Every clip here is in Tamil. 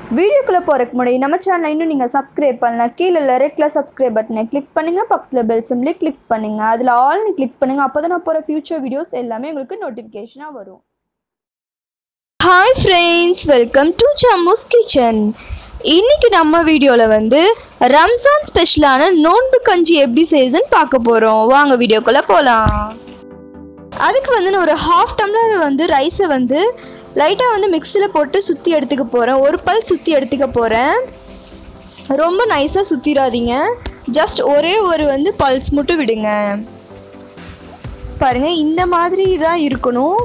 வீடியோக்குள்ளே போகிறக்கு முன்னாடி நம்ம சேனலை இன்னும் நீங்கள் சப்ஸ்கிரைப் பண்ணலாம் கீழே இல்லை ரெட்டில் சப்ஸ்கிரைப் பட்டனை கிளிக் பண்ணுங்கள் பக்கத்தில் பெல் சிம்லி கிளிக் பண்ணுங்கள் அதில் ஆல்னு கிளிக் பண்ணுங்கள் அப்போ தான் நான் போகிற ஃபியூச்சர் வீடியோஸ் எல்லாமே உங்களுக்கு நோட்டிஃபிகேஷனாக வரும் hi friends welcome to Jammu's kitchen இன்னைக்கு நம்ம வீடியோவில் வந்து ரம்ஜான் ஸ்பெஷலான நோன்பு கஞ்சி எப்படி செய்யுதுன்னு பார்க்க போகிறோம் வாங்க வீடியோக்குள்ளே போகலாம் அதுக்கு வந்து நான் ஒரு ஹாஃப் டம்ளர் வந்து ரைஸை வந்து லைட்டாக வந்து மிக்சியில் போட்டு சுற்றி எடுத்துக்க போகிறேன் ஒரு பல் சுற்றி எடுத்துக்க போகிறேன் ரொம்ப நைஸாக சுற்றிடாதீங்க ஜஸ்ட் ஒரே ஒரு வந்து பல்ஸ் மட்டும் விடுங்க பாருங்கள் இந்த மாதிரி தான் இருக்கணும்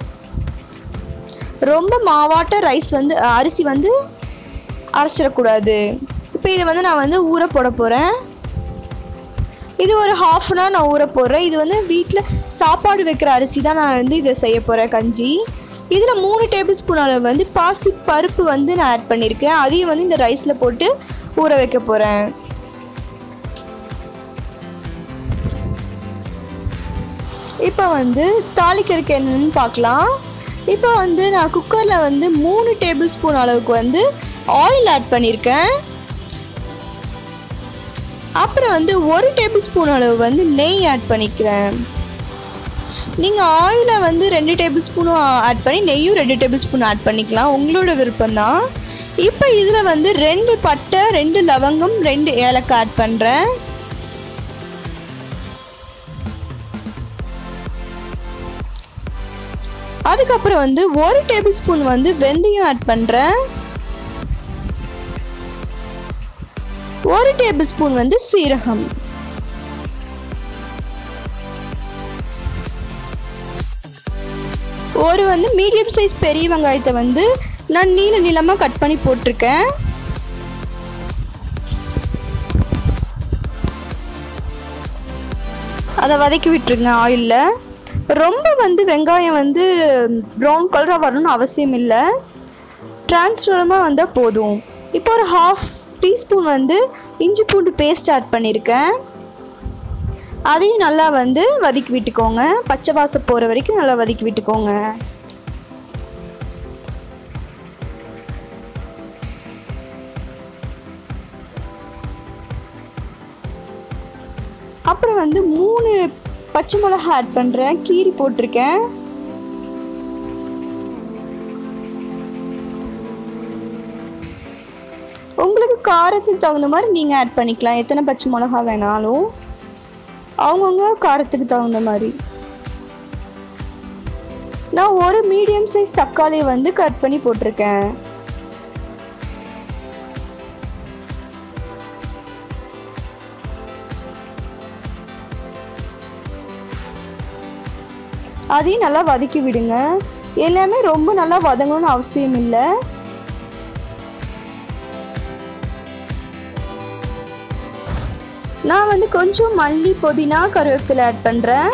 ரொம்ப மாவாட்ட ரைஸ் வந்து அரிசி வந்து அரைச்சிடக்கூடாது இப்போ இதை வந்து நான் வந்து ஊற போட போகிறேன் இது ஒரு ஹாஃப் அன் ஹவர் நான் ஊற போடுறேன் இது வந்து வீட்டில் சாப்பாடு வைக்கிற அரிசி தான் நான் வந்து இதை செய்ய போகிறேன் கஞ்சி இதில் மூணு டேபிள் ஸ்பூன் அளவு வந்து பாசி பருப்பு வந்து நான் ஆட் பண்ணியிருக்கேன் அதையும் வந்து இந்த ரைஸில் போட்டு ஊற வைக்க போகிறேன் இப்போ வந்து தாளிக்கிறதுக்கு என்னன்னு பார்க்கலாம் இப்போ வந்து நான் குக்கரில் வந்து மூணு டேபிள் ஸ்பூன் அளவுக்கு வந்து ஆயில் ஆட் பண்ணியிருக்கேன் அப்புறம் வந்து ஒரு டேபிள் ஸ்பூன் அளவு வந்து நெய் ஆட் பண்ணிக்கிறேன் நீங்கள் ஆயிலை வந்து ரெண்டு டேபிள் ஸ்பூனும் ஆட் பண்ணி நெய்யும் ரெண்டு டேபிள் ஸ்பூன் ஆட் பண்ணிக்கலாம் உங்களோட விருப்பம் தான் இப்போ இதில் வந்து ரெண்டு பட்டை ரெண்டு லவங்கம் ரெண்டு ஏலக்காய் ஆட் பண்ணுறேன் அதுக்கப்புறம் வந்து ஒரு டேபிள் ஸ்பூன் வந்து வெந்தயம் ஆட் பண்ணுறேன் ஒரு டேபிள் ஸ்பூன் வந்து சீரகம் ஒரு வந்து மீடியம் சைஸ் பெரிய வெங்காயத்தை வந்து நான் நீல நீளமாக கட் பண்ணி போட்டிருக்கேன் அதை வதக்கி விட்டுருங்க ஆயிலில் ரொம்ப வந்து வெங்காயம் வந்து ப்ரௌன் கலராக வரணும்னு அவசியம் இல்லை டிரான்ஸ்ஃபரமாக வந்தால் போதும் இப்போ ஒரு ஹாஃப் டீஸ்பூன் வந்து இஞ்சி பூண்டு பேஸ்ட் ஆட் பண்ணியிருக்கேன் அதையும் நல்லா வந்து வதக்கி விட்டுக்கோங்க பச்சை வாசம் போகிற வரைக்கும் நல்லா வதக்கி விட்டுக்கோங்க அப்புறம் வந்து மூணு பச்சை மிளகா ஆட் பண்ணுறேன் கீரி போட்டிருக்கேன் உங்களுக்கு காரத்துக்கு தகுந்த மாதிரி நீங்கள் ஆட் பண்ணிக்கலாம் எத்தனை பச்சை மிளகா வேணாலும் அவங்கவுங்க காரத்துக்கு தகுந்த மாதிரி நான் ஒரு மீடியம் சைஸ் தக்காளி வந்து கட் பண்ணி போட்டிருக்கேன் அதையும் நல்லா வதக்கி விடுங்க எல்லாமே ரொம்ப நல்லா வதங்கணும்னு அவசியம் இல்லை நான் வந்து கொஞ்சம் மல்லி புதினா கருவேப்பிலை ஆட் பண்ணுறேன்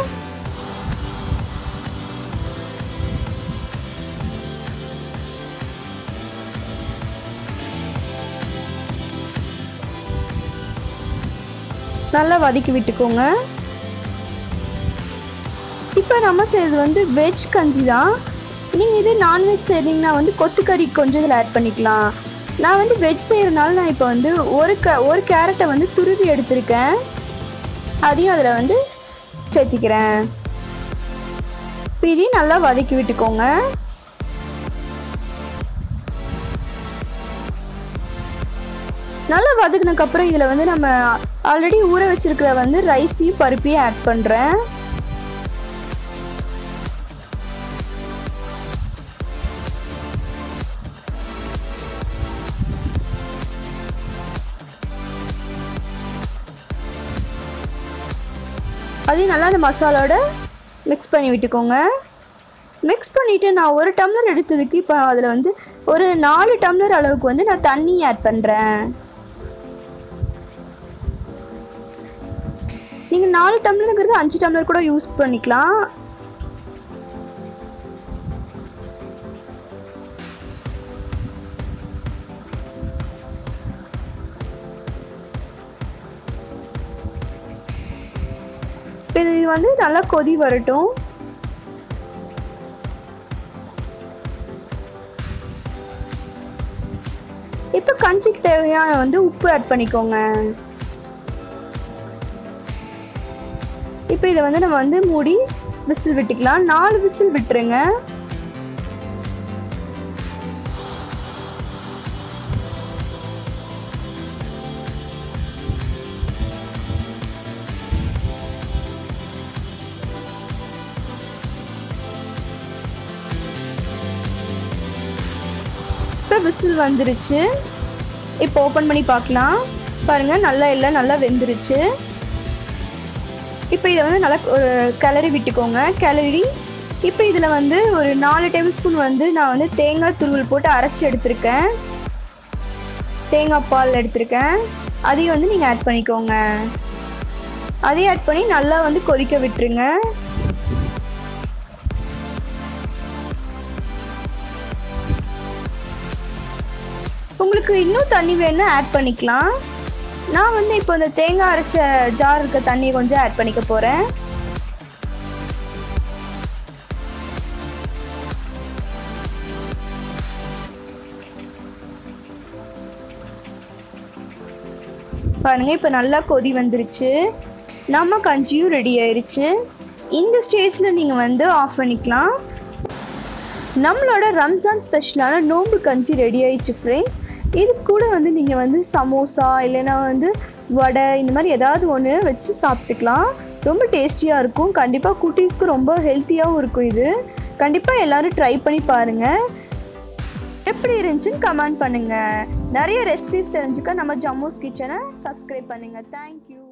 நல்லா வதக்கி விட்டுக்கோங்க இப்போ நம்ம செய்கிறது வந்து வெஜ் கஞ்சி தான் நீங்கள் இது நான்வெஜ் செய்கிறீங்கன்னா வந்து கொத்துக்கறி கொஞ்சம் இதில் ஆட் பண்ணிக்கலாம் நான் வந்து வெஜ் செய்கிறனால நான் இப்போ வந்து ஒரு க ஒரு கேரட்டை வந்து துருவி எடுத்திருக்கேன் அதையும் அதில் வந்து சேர்த்திக்கிறேன் இப்போ இதையும் நல்லா வதக்கி விட்டுக்கோங்க நல்லா வதக்குனதுக்கப்புறம் இதில் வந்து நம்ம ஆல்ரெடி ஊற வச்சுருக்கிற வந்து ரைஸையும் பருப்பையும் ஆட் பண்ணுறேன் அதையும் நல்லா அந்த மசாலோட மிக்ஸ் பண்ணி விட்டுக்கோங்க மிக்ஸ் பண்ணிவிட்டு நான் ஒரு டம்ளர் எடுத்ததுக்கு இப்போ அதில் வந்து ஒரு நாலு டம்ளர் அளவுக்கு வந்து நான் தண்ணி ஆட் பண்ணுறேன் நீங்கள் நாலு டம்ளருங்கிறது அஞ்சு டம்ளர் கூட யூஸ் பண்ணிக்கலாம் இப்போ இது வந்து நல்லா கொதி வரட்டும் இப்போ கஞ்சிக்கு தேவையான வந்து உப்பு ஆட் பண்ணிக்கோங்க இப்போ இதை வந்து நம்ம வந்து மூடி விசில் விட்டுக்கலாம் நாலு விசில் விட்டுருங்க இப்போ விசில் வந்துருச்சு இப்போ ஓப்பன் பண்ணி பார்க்கலாம் பாருங்கள் நல்லா எல்லாம் நல்லா வெந்துருச்சு இப்போ இதை வந்து நல்லா ஒரு கிளறி விட்டுக்கோங்க கிளறி இப்போ இதில் வந்து ஒரு நாலு டேபிள் ஸ்பூன் வந்து நான் வந்து தேங்காய் துருவல் போட்டு அரைச்சி எடுத்திருக்கேன் தேங்காய் பால் எடுத்திருக்கேன் அதையும் வந்து நீங்கள் ஆட் பண்ணிக்கோங்க அதையும் ஆட் பண்ணி நல்லா வந்து கொதிக்க விட்டுருங்க உங்களுக்கு இன்னும் தண்ணி வேணும்னா ஆட் பண்ணிக்கலாம் நான் வந்து இப்போ இந்த தேங்காய் அரைச்ச ஜார் இருக்க தண்ணியை கொஞ்சம் ஆட் பண்ணிக்க போகிறேன் பாருங்க இப்போ நல்லா கொதி வந்துருச்சு நம்ம கஞ்சியும் ரெடி ஆயிருச்சு இந்த ஸ்டேஜில் நீங்கள் வந்து ஆஃப் பண்ணிக்கலாம் நம்மளோட ரம்ஜான் ஸ்பெஷலான நோம்பு கஞ்சி ரெடி ஆயிடுச்சு ஃப்ரெண்ட்ஸ் இது கூட வந்து நீங்கள் வந்து சமோசா இல்லைன்னா வந்து வடை இந்த மாதிரி ஏதாவது ஒன்று வச்சு சாப்பிட்டுக்கலாம் ரொம்ப டேஸ்டியாக இருக்கும் கண்டிப்பாக குட்டீஸ்க்கு ரொம்ப ஹெல்த்தியாகவும் இருக்கும் இது கண்டிப்பாக எல்லோரும் ட்ரை பண்ணி பாருங்கள் எப்படி இருந்துச்சுன்னு கமெண்ட் பண்ணுங்கள் நிறைய ரெசிபிஸ் தெரிஞ்சுக்க நம்ம ஜம்மூஸ் கிச்சனை சப்ஸ்கிரைப் பண்ணுங்கள் தேங்க்யூ